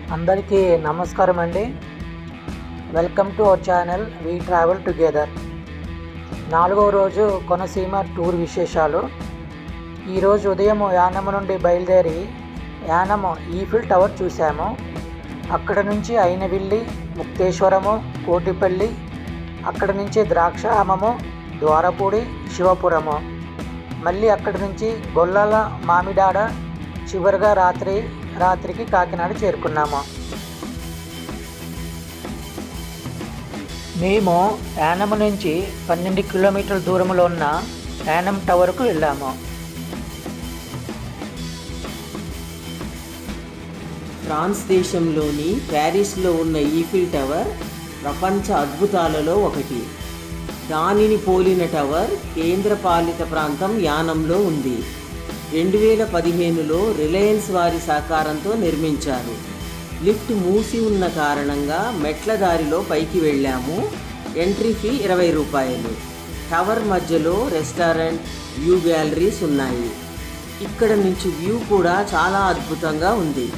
అందరికీ నమస్కారం అండి welcome to our channel we travel together నాలుగవ రోజు కొనసీమ టూర్ విశేషాలు ఈరోజు ఉదయం యానము నుండి బయలుదేరి యానము ఈఫిల్ టవర్ చూసాము అక్కడ నుంచి అయినవిల్లి ముక్తేశ్వరము కోటిపల్లి అక్కడ నుంచి ద్రాక్షామము ద్వారపూడి శివపురము మళ్ళీ అక్కడి నుంచి గొల్లాల మామిడాడ చివరిగా రాత్రి రాత్రికి కాకినాడ చేరుకున్నాము మేము యానం నుంచి పన్నెండు కిలోమీటర్ల దూరంలో ఉన్న యానం టవర్కు వెళ్ళాము ఫ్రాన్స్ దేశంలోని ప్యారిస్లో ఉన్న ఈఫిల్ టవర్ ప్రపంచ అద్భుతాలలో ఒకటి దానిని పోలిన టవర్ కేంద్రపాలిత ప్రాంతం యానంలో ఉంది రెండు వేల పదిహేనులో రిలయన్స్ వారి సహకారంతో నిర్మించారు లిఫ్ట్ మూసి ఉన్న కారణంగా మెట్ల దారిలో పైకి వెళ్ళాము ఎంట్రీ ఫీ ఇరవై రూపాయలు టవర్ మధ్యలో రెస్టారెంట్ వ్యూ గ్యాలరీస్ ఉన్నాయి ఇక్కడ నుంచి వ్యూ కూడా చాలా అద్భుతంగా ఉంది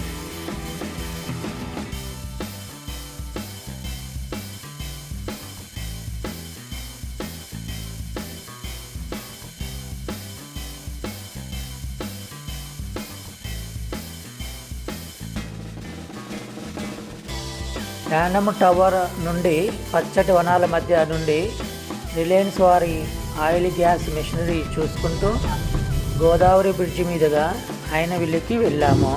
యానం టవర్ నుండి పచ్చటి వనాల మధ్య నుండి రిలయన్స్ వారి ఆయిల్ గ్యాస్ మిషనరీ చూసుకుంటూ గోదావరి బ్రిడ్జి మీదుగా అయినవిల్లికి వెళ్ళాము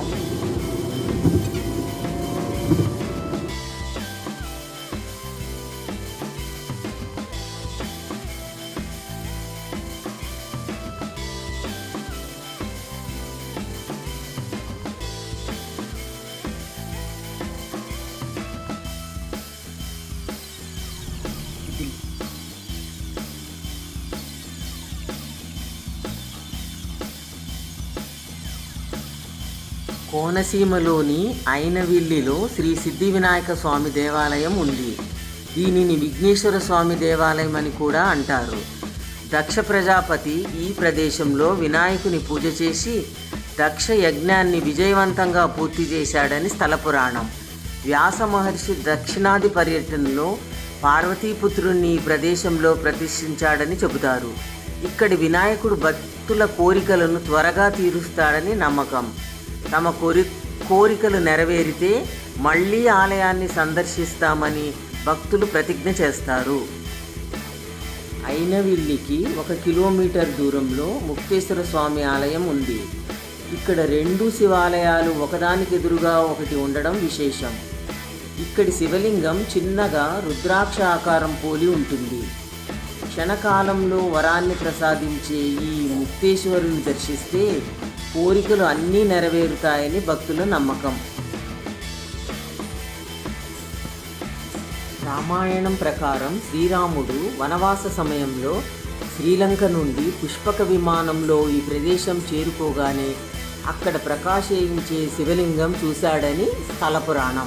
కోనసీమలోని అయినవిల్లిలో శ్రీ సిద్ధి వినాయక స్వామి దేవాలయం ఉంది దీనిని విఘ్నేశ్వర స్వామి దేవాలయం అని కూడా అంటారు దక్ష ప్రజాపతి ఈ ప్రదేశంలో వినాయకుని పూజ చేసి దక్ష యజ్ఞాన్ని విజయవంతంగా పూర్తి చేశాడని స్థల పురాణం వ్యాస మహర్షి దక్షిణాది పర్యటనలో పార్వతీపుత్రుణ్ణి ఈ ప్రదేశంలో ప్రతిష్ఠించాడని చెబుతారు ఇక్కడి వినాయకుడు భక్తుల కోరికలను త్వరగా తీరుస్తాడని నమ్మకం తమ కోరి కోరికలు నెరవేరితే మళ్ళీ ఆలయాన్ని సందర్శిస్తామని భక్తులు ప్రతిజ్ఞ చేస్తారు అయినవిల్లికి ఒక కిలోమీటర్ దూరంలో ముక్తేశ్వర స్వామి ఆలయం ఉంది ఇక్కడ రెండు శివాలయాలు ఒకదానికి ఎదురుగా ఒకటి ఉండడం విశేషం ఇక్కడి శివలింగం చిన్నగా రుద్రాక్ష ఆకారం పోలి ఉంటుంది క్షణకాలంలో వరాన్ని ప్రసాదించే ఈ ముక్తేశ్వరుని దర్శిస్తే కోరికలు అన్నీ నెరవేరుతాయని భక్తుల నమ్మకం రామాయణం ప్రకారం శ్రీరాముడు వనవాస సమయంలో శ్రీలంక నుండి పుష్పక విమానంలో ఈ ప్రదేశం చేరుకోగానే అక్కడ ప్రకాశించే శివలింగం చూశాడని స్థల పురాణం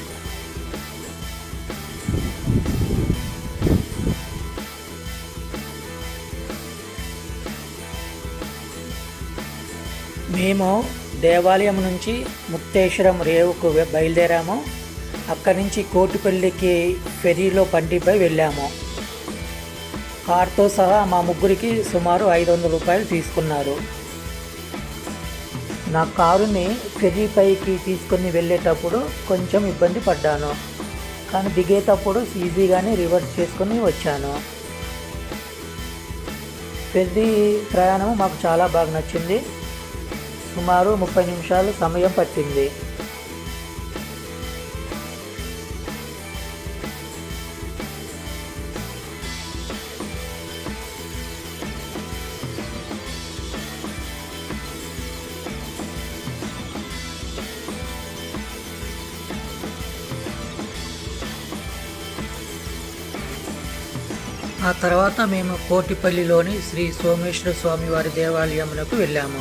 మేము దేవాలయం నుంచి ముక్తేశ్వరం రేవుకు వె- బయలుదేరాము అక్కడి నుంచి కోటిపల్లికి ఫెరీలో పండిపై వెళ్ళాము కార్తో సహా మా ముగ్గురికి సుమారు ఐదు వందల రూపాయలు తీసుకున్నారు నా కారుని ఫెరీ పైకి తీసుకొని వెళ్ళేటప్పుడు కొంచెం ఇబ్బంది పడ్డాను కానీ దిగేటప్పుడు ఈజీగానే రివర్స్ చేసుకొని వచ్చాను ఫెర్రీ ప్రయాణం మాకు చాలా బాగా నచ్చింది సుమారు ముప్పై నిమిషాలు సమయం పట్టింది ఆ తర్వాత మేము కోటిపల్లిలోని శ్రీ సోమేశ్వర స్వామి వారి దేవాలయమునకు వెళ్ళాము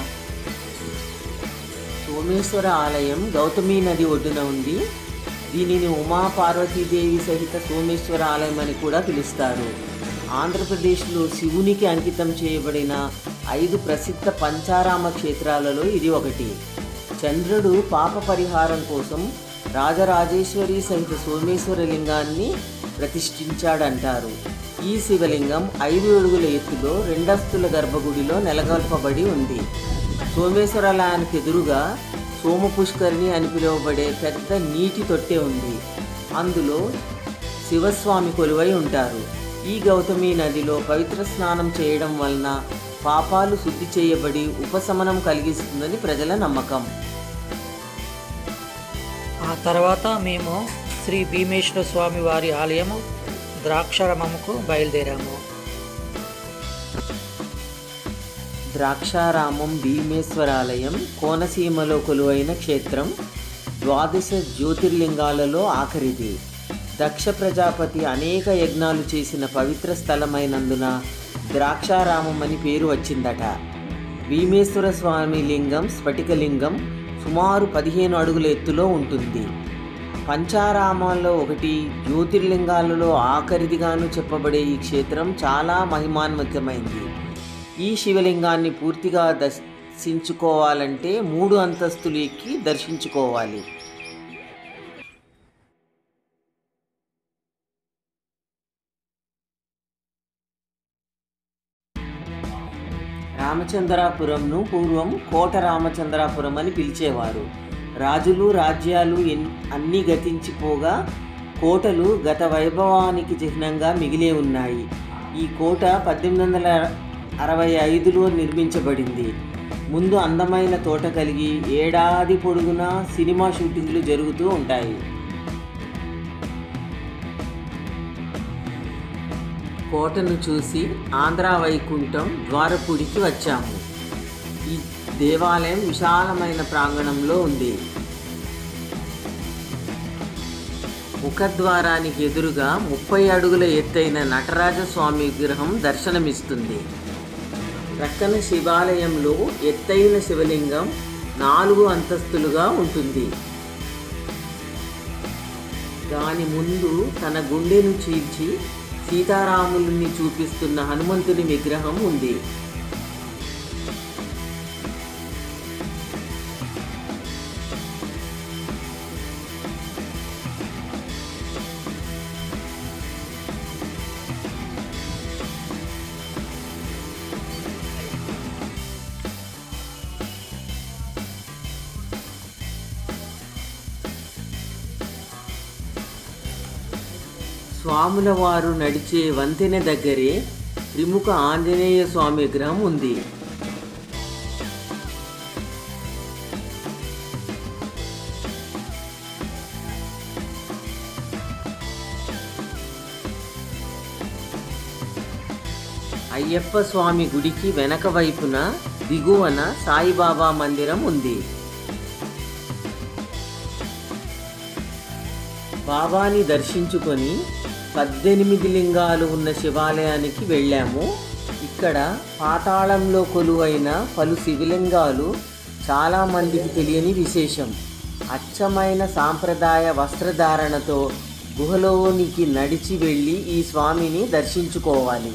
సోమేశ్వర ఆలయం గౌతమి నది ఒడ్డున ఉంది దీనిని ఉమా పార్వతీదేవి సహిత సోమేశ్వర ఆలయం అని కూడా పిలుస్తారు ఆంధ్రప్రదేశ్లో శివునికి అంకితం చేయబడిన ఐదు ప్రసిద్ధ పంచారామ క్షేత్రాలలో ఇది ఒకటి చంద్రుడు పాప పరిహారం కోసం రాజరాజేశ్వరి సహిత సోమేశ్వర లింగాన్ని ప్రతిష్ఠించాడంటారు ఈ శివలింగం ఐదు అడుగుల ఎత్తులో రెండస్తుల గర్భగుడిలో నెలకొల్పబడి ఉంది సోమేశ్వరాలయానికి ఎదురుగా సోమ పుష్కరిణి అని పిలువబడే పెద్ద నీటి తొట్టె ఉంది అందులో శివస్వామి కొలువై ఉంటారు ఈ గౌతమి నదిలో పవిత్ర స్నానం చేయడం వలన పాపాలు శుద్ధి చేయబడి ఉపశమనం కలిగిస్తుందని ప్రజల నమ్మకం ఆ తర్వాత మేము శ్రీ భీమేశ్వర స్వామి వారి ఆలయము ద్రాక్షారామముకు బయలుదేరాము ద్రాక్షారామం భీమేశ్వరాలయం కోనసీమలో కొలువైన క్షేత్రం ద్వాదశ జ్యోతిర్లింగాలలో ఆఖరిది దక్ష ప్రజాపతి అనేక యజ్ఞాలు చేసిన పవిత్ర స్థలమైనందున ద్రాక్షారామం అని పేరు వచ్చిందట భీమేశ్వర స్వామి లింగం స్ఫటికలింగం సుమారు పదిహేను అడుగుల ఎత్తులో ఉంటుంది పంచారామాల్లో ఒకటి జ్యోతిర్లింగాలలో ఆఖరిదిగాను చెప్పబడే ఈ క్షేత్రం చాలా మహిమాన్వితమైంది ఈ శివలింగాన్ని పూర్తిగా దర్శించుకోవాలంటే మూడు అంతస్తులు ఎక్కి దర్శించుకోవాలి రామచంద్రాపురంను పూర్వం కోట రామచంద్రాపురం అని పిలిచేవారు రాజులు రాజ్యాలు ఎన్ అన్నీ గతించిపోగా కోటలు గత వైభవానికి చిహ్నంగా మిగిలే ఉన్నాయి ఈ కోట పద్దెనిమిది వందల అరవై ఐదులో నిర్మించబడింది ముందు అందమైన తోట కలిగి ఏడాది పొడుగునా సినిమా షూటింగ్లు జరుగుతూ ఉంటాయి కోటను చూసి ఆంధ్ర వైకుంఠం ద్వారపుడికి వచ్చాము ఈ దేవాలయం విశాలమైన ప్రాంగణంలో ఉంది ముఖద్వారానికి ఎదురుగా ముప్పై అడుగుల ఎత్తైన నటరాజస్వామి విగ్రహం దర్శనమిస్తుంది ప్రక్కన శివాలయంలో ఎత్తైన శివలింగం నాలుగు అంతస్తులుగా ఉంటుంది దాని ముందు తన గుండెను చీల్చి సీతారాములని చూపిస్తున్న హనుమంతుని విగ్రహం ఉంది స్వాముల వారు నడిచే వంతెన దగ్గరే త్రిముఖ ఆంజనేయ స్వామి విగ్రహం ఉంది అయ్యప్ప స్వామి గుడికి వెనక వైపున దిగువన సాయిబాబా మందిరం ఉంది బాబాని దర్శించుకొని పద్దెనిమిది లింగాలు ఉన్న శివాలయానికి వెళ్ళాము ఇక్కడ పాతాళంలో కొలువైన పలు శివలింగాలు చాలామందికి తెలియని విశేషం అచ్చమైన సాంప్రదాయ వస్త్రధారణతో గుహలోనికి నడిచి వెళ్ళి ఈ స్వామిని దర్శించుకోవాలి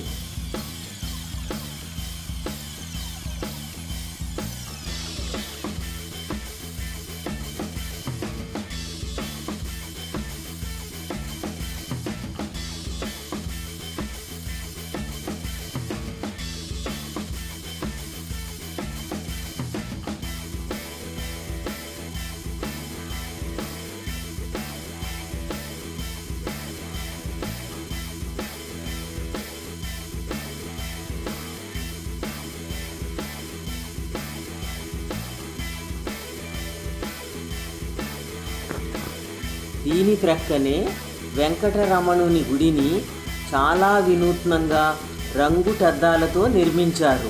దీని ప్రక్కనే వెంకటరమణుని గుడిని చాలా వినూత్నంగా రంగుటద్దాలతో నిర్మించారు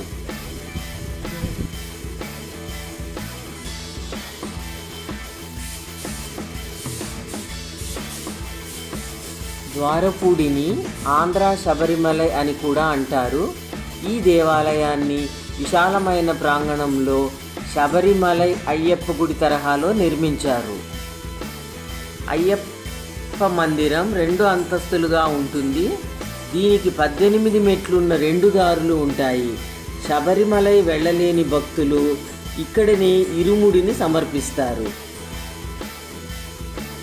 ద్వారపూడిని ఆంధ్ర శబరిమలై అని కూడా అంటారు ఈ దేవాలయాన్ని విశాలమైన ప్రాంగణంలో శబరిమలై అయ్యప్ప గుడి తరహాలో నిర్మించారు అయ్యప్ప మందిరం రెండు అంతస్తులుగా ఉంటుంది దీనికి పద్దెనిమిది మెట్లున్న రెండు దారులు ఉంటాయి శబరిమలై వెళ్ళలేని భక్తులు ఇక్కడనే ఇరుముడిని సమర్పిస్తారు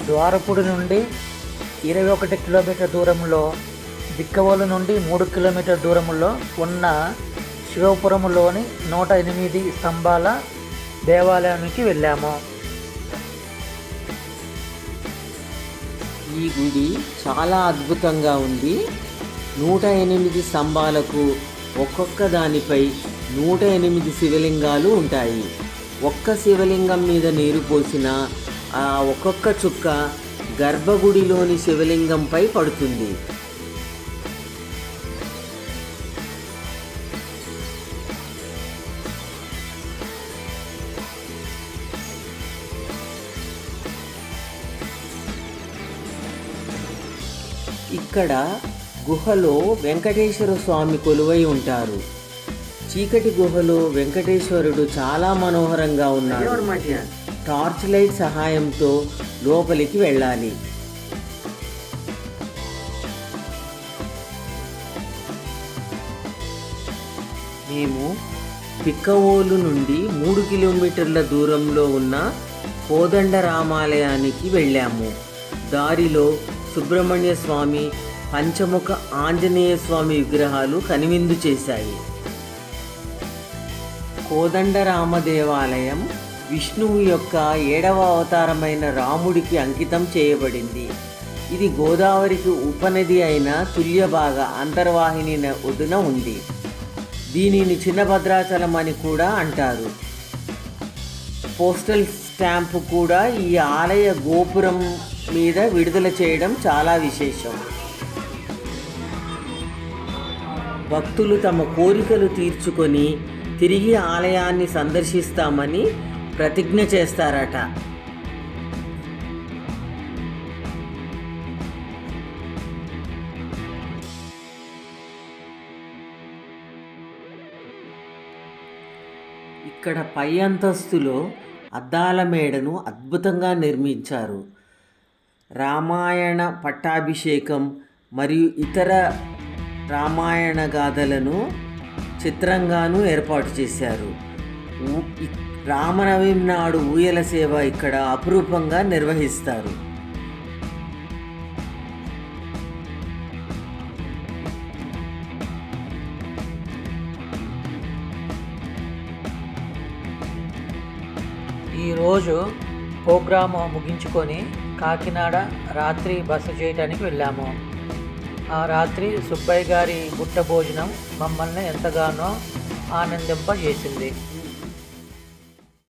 ద్వారపూడి నుండి ఇరవై ఒకటి కిలోమీటర్ దూరంలో బిక్కవోలు నుండి మూడు కిలోమీటర్ దూరంలో ఉన్న శివపురంలోని నూట ఎనిమిది స్తంభాల దేవాలయానికి వెళ్ళాము ఈ గుడి చాలా అద్భుతంగా ఉంది నూట ఎనిమిది స్తంభాలకు ఒక్కొక్క దానిపై నూట ఎనిమిది శివలింగాలు ఉంటాయి ఒక్క శివలింగం మీద నీరు పోసిన ఆ ఒక్కొక్క చుక్క గర్భగుడిలోని శివలింగంపై పడుతుంది ఇక్కడ గుహలో వెంకటేశ్వర స్వామి కొలువై ఉంటారు చీకటి గుహలో వెంకటేశ్వరుడు చాలా మనోహరంగా ఉన్నాడు టార్చ్ లైట్ సహాయంతో లోపలికి వెళ్ళాలి మేము పిక్కవోలు నుండి మూడు కిలోమీటర్ల దూరంలో ఉన్న కోదండ రామాలయానికి వెళ్ళాము దారిలో సుబ్రహ్మణ్య స్వామి పంచముఖ ఆంజనేయ స్వామి విగ్రహాలు కనువిందు చేశాయి కోదండరామ దేవాలయం విష్ణువు యొక్క ఏడవ అవతారమైన రాముడికి అంకితం చేయబడింది ఇది గోదావరికి ఉపనది అయిన తుల్యభాగ అంతర్వాహిని న- ఒడ్డున ఉంది దీనిని చిన్న భద్రాచలం అని కూడా అంటారు పోస్టల్ స్టాంపు కూడా ఈ ఆలయ గోపురం మీద విడుదల చేయడం చాలా విశేషం భక్తులు తమ కోరికలు తీర్చుకొని తిరిగి ఆలయాన్ని సందర్శిస్తామని ప్రతిజ్ఞ చేస్తారట ఇక్కడ పై అంతస్తులో అద్దాల మేడను అద్భుతంగా నిర్మించారు రామాయణ పట్టాభిషేకం మరియు ఇతర రామాయణ గాథలను చిత్రంగాను ఏర్పాటు చేశారు ఊ- ఇ- రామనవమి నాడు ఊయల సేవ ఇక్కడ అపురూపంగా నిర్వహిస్తారు ఈరోజు ప్రోగ్రాము ముగించుకొని కాకినాడ రాత్రి బస చేయడానికి వెళ్ళాము ఆ రాత్రి సుబ్బయ్య గారి బుట్ట భోజనం మమ్మల్ని ఎంతగానో ఆనందింపజేసింది